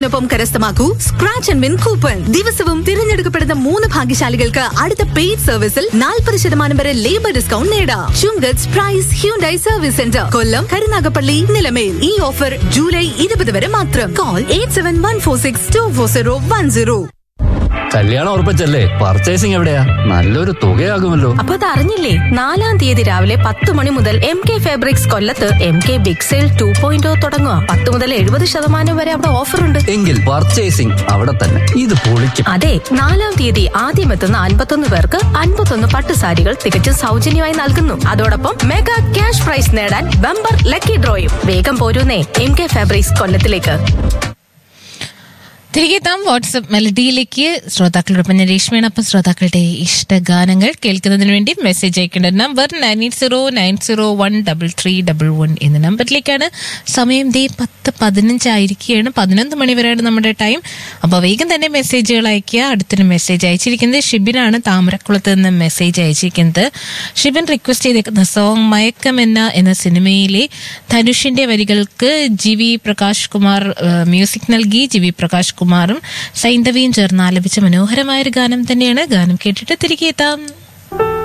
ഒപ്പം കരസ്ഥമാക്കൂ scratch and win coupon ദിവസവും തിരഞ്ഞെടുക്കപ്പെടുന്ന മൂന്ന് ഭാഗ്യശാലികൾക്ക് അടുത്ത പെയ്ഡ് സർവീസിൽ നാൽപ്പത് ശതമാനം വരെ ലേബർ ഡിസ്കൗണ്ട് നേടാം Chungath price Hyundai service centre Kollam Karunagappally Nilamel ഈ ഓഫർ ജൂലൈ ഇരുപത് വരെ മാത്രം call eight seven one four six two four zero one zero കല്യാണം ഉറപ്പിച്ചല്ലേ പർച്ചേസിംഗ് എവിടെയാ നല്ലൊരു തുകയാകുമല്ലോ അപ്പൊ അത് അറിഞ്ഞില്ലേ നാലാം തീയതി രാവിലെ പത്ത് മണി മുതൽ എം കെ ഫാബ്രിക്സ് കൊല്ലത്ത് M K big sale two point O തുടങ്ങുക പത്ത് മുതൽ എഴുപത് ശതമാനം വരെ അവിടെ ഓഫർ ഉണ്ട് എങ്കിൽ പർച്ചേസിംഗ് അവിടെ തന്നെ ഇത് പൊളിക്കും അതെ നാലാം തീയതി ആദ്യം എത്തുന്ന അൻപത്തൊന്ന് പേർക്ക് അൻപത്തൊന്ന് പട്ട് സാരികൾ തികച്ചും സൗജന്യമായി നൽകുന്നു അതോടൊപ്പം മെഗാ ക്യാഷ് പ്രൈസ് നേടാൻ ബമ്പർ ലക്കി ഡ്രോയും വേഗം പോരൂന്നേ എം കെ ഫാബ്രിക്സ് കൊല്ലത്തിലേക്ക് തിരികെ എത്താം വാട്സപ്പ് മെലഡിയിലേക്ക് ശ്രോതാക്കളോടൊപ്പം ഞാൻ രേഷ്മയാണ് അപ്പം ശ്രോതാക്കളുടെ ഇഷ്ടഗാനങ്ങൾ കേൾക്കുന്നതിന് വേണ്ടി മെസ്സേജ് അയക്കേണ്ട number nine eight zero nine zero one double three double one എന്ന നമ്പറിലേക്കാണ് സമയം ദേ പത്ത് പതിനഞ്ചായിരിക്കുകയാണ് പതിനൊന്ന് മണി വരെയാണ് നമ്മുടെ ടൈം അപ്പോൾ വേഗം തന്നെ മെസ്സേജുകൾ അയക്കുക അടുത്തൊരു മെസ്സേജ് അയച്ചിരിക്കുന്നത് ഷിബിനാണ് താമരക്കുളത്ത് നിന്ന് മെസ്സേജ് അയച്ചിരിക്കുന്നത് ഷിബിൻ റിക്വസ്റ്റ് ചെയ്തേക്കുന്ന സോങ് മയക്കമെന്ന എന്ന സിനിമയിലെ ധനുഷിന്റെ വരികൾക്ക് ജി വി പ്രകാശ് കുമാർ ഏഹ്, മ്യൂസിക് നൽകി ജി വി പ്രകാശ് കുമാറും സൈന്ധവിയും ചേർന്ന് ആലപിച്ച മനോഹരമായ ഒരു ഗാനം തന്നെയാണ് ഗാനം കേട്ടിട്ട് തിരികെ എത്താം